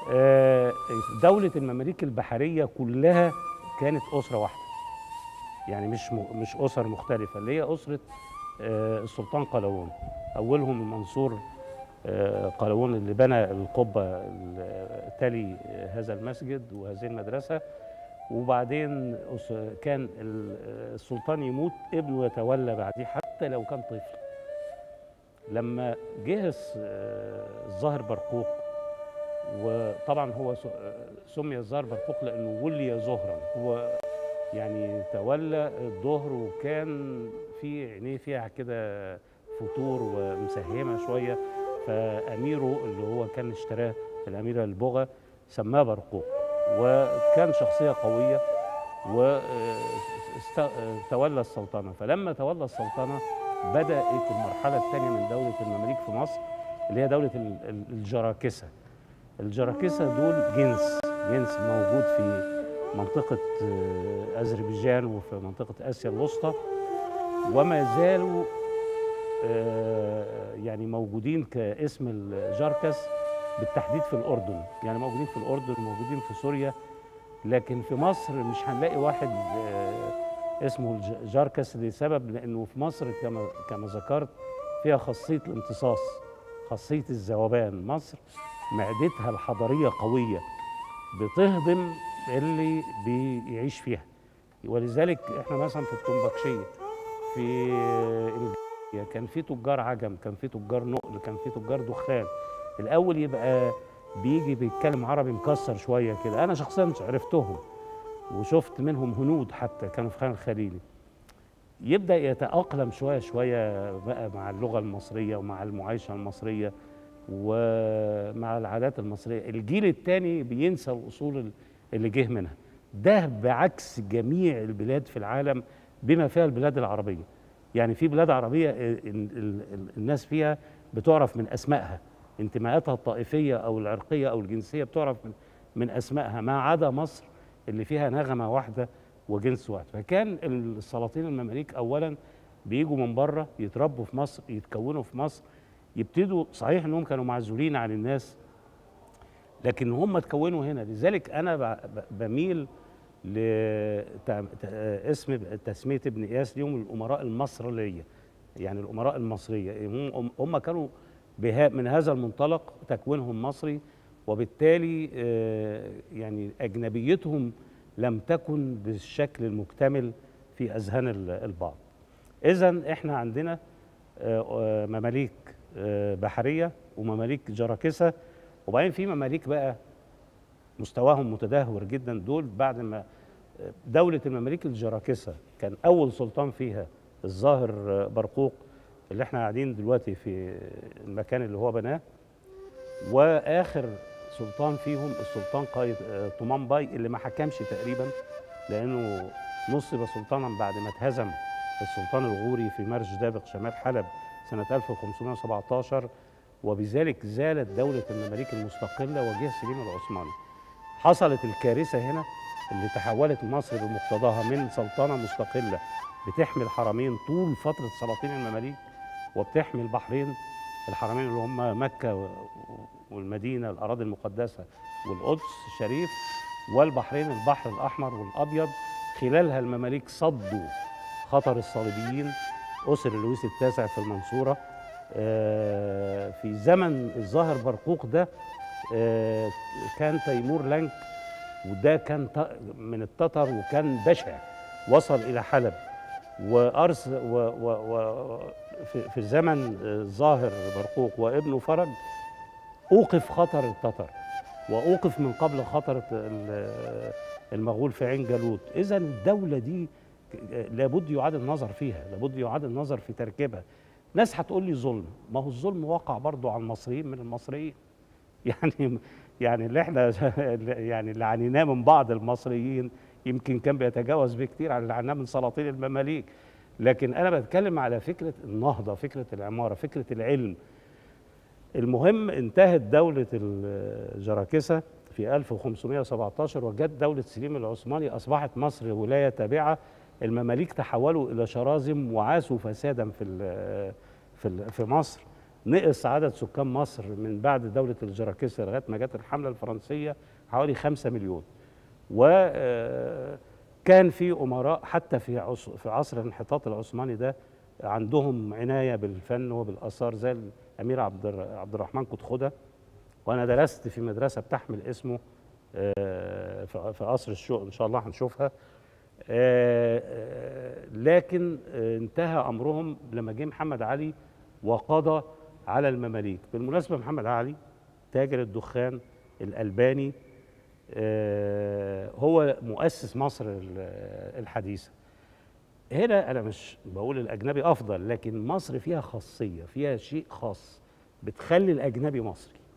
آه، دولة المماليك البحرية كلها كانت أسرة واحدة يعني مش م- مش أسر مختلفة اللي هي أسرة آه، السلطان قلاوون أولهم المنصور آه، قلاوون اللي بنى القبة ال- تلي آه، هذا المسجد وهذه المدرسة وبعدين أس- كان ال- السلطان يموت ابنه يتولى بعديه حتى لو كان طفل لما جه الس- آه، الظاهر برقوق وطبعا هو س- آه، سمي الظاهر برقوق لانه ولي ظهرا هو يعني تولى الظهر وكان في عينيه فيها كده فتور ومسهمه شويه فاميره اللي هو كان اشتراه الاميره البغا سماه برقوق وكان شخصيه قويه وتولى السلطنه فلما تولى السلطنه بدات المرحله الثانيه من دوله المماليك في مصر اللي هي دوله ال- ال- الجراكسه الجراكسه دول جنس جنس موجود في منطقه آه، اذربيجان وفي منطقه اسيا الوسطى وما زالوا آه، يعني موجودين كاسم الجركس بالتحديد في الاردن يعني موجودين في الاردن وموجودين في سوريا لكن في مصر مش هنلاقي واحد آه، اسمه الج- جركس لسبب لانه في مصر كما كما ذكرت فيها خاصيه الامتصاص خاصيه الذوبان مصر معدتها الحضاريه قويه بتهضم اللي بيعيش فيها ولذلك احنا مثلا في التنبكشيه في الجاية كان في تجار عجم كان في تجار نقل كان في تجار دخان الاول يبقى بيجي بيتكلم عربي مكسر شويه كده انا شخصيا عرفتهم وشفت منهم هنود حتى كانوا في خان الخليلي يبدا يتاقلم شويه شويه بقى مع اللغه المصريه ومع المعايشه المصريه ومع العادات المصريه الجيل الثاني بينسى الاصول اللي جه منها ده بعكس جميع البلاد في العالم بما فيها البلاد العربيه يعني في بلاد عربيه ال- ال- ال- الناس فيها بتعرف من اسمائها انتماءاتها الطائفيه او العرقيه او الجنسيه بتعرف من من اسمائها ما عدا مصر اللي فيها نغمه واحده وجنس واحد فكان السلاطين المماليك اولا بيجوا من بره يتربوا في مصر يتكونوا في مصر يبتدوا صحيح انهم كانوا معزولين عن الناس لكن هم اتكونوا هنا لذلك انا ب- ب- بميل لاسم تسميه ابن اياس ليهم الامراء المصرية يعني الامراء المصريه هم هم كانوا بها من هذا المنطلق تكوينهم مصري وبالتالي آه، يعني اجنبيتهم لم تكن بالشكل المكتمل في اذهان ال- البعض اذا احنا عندنا آه، آه، مماليك آه، بحريه ومماليك جراكسه وبعدين في مماليك بقى مستواهم متدهور جدا دول بعد ما دولة المماليك الجراكسة كان أول سلطان فيها الظاهر برقوق اللي احنا قاعدين دلوقتي في المكان اللي هو بناه وآخر سلطان فيهم السلطان قايد آه، طومان باي اللي ما حكمش تقريبا لأنه نصب سلطانا بعد ما اتهزم السلطان الغوري في مرج دابق شمال حلب سنة 1517 وبذلك زالت دولة المماليك المستقلة وجه سليم العثماني حصلت الكارثة هنا اللي تحولت مصر بمقتضاها من سلطنة مستقلة بتحمي الحرمين طول فترة سلاطين المماليك وبتحمي البحرين الحرمين اللي هم مكة و- والمدينة الأراضي المقدسة والقدس الشريف والبحرين البحر الأحمر والأبيض خلالها المماليك صدوا خطر الصليبيين أسر لويس التاسع في المنصورة آه، في زمن الظاهر برقوق ده آه، كان تيمور لنك وده كان ط- من التتر وكان بشع وصل الى حلب وارس و و و في, في زمن آه، ظاهر برقوق وابنه فرج اوقف خطر التتر واوقف من قبل خطر ال- المغول في عين جالوت اذا الدوله دي لابد يعاد النظر فيها لابد يعاد النظر في تركيبها ناس هتقول لي ظلم ما هو الظلم وقع برضو على المصريين من المصريين يعني يعني اللي احنا يعني اللي عانيناه من بعض المصريين يمكن كان بيتجاوز بكتير عن اللي عاناه من سلاطين المماليك لكن انا بتكلم على فكره النهضه فكره العماره فكره العلم المهم انتهت دولة الجراكسة في 1517 وجت دولة سليم العثماني أصبحت مصر ولاية تابعة المماليك تحولوا إلى شرازم وعاشوا فسادا في ال- في ال- في مصر نقص عدد سكان مصر من بعد دولة الجراكسة لغاية ما جت الحملة الفرنسية حوالي 5 مليون وكان في أمراء حتى في عصر, في عصر الانحطاط العثماني ده عندهم عناية بالفن وبالآثار زي الأمير عبد الر- عبد الرحمن كتخدة وأنا درست في مدرسة بتحمل اسمه آه، في في قصر الشوق إن شاء الله هنشوفها آه، آه، لكن آه، انتهى امرهم لما جه محمد علي وقضى على المماليك بالمناسبه محمد علي تاجر الدخان الالباني آه، هو مؤسس مصر ال- الحديثه هنا انا مش بقول الاجنبي افضل لكن مصر فيها خاصيه فيها شيء خاص بتخلي الاجنبي مصري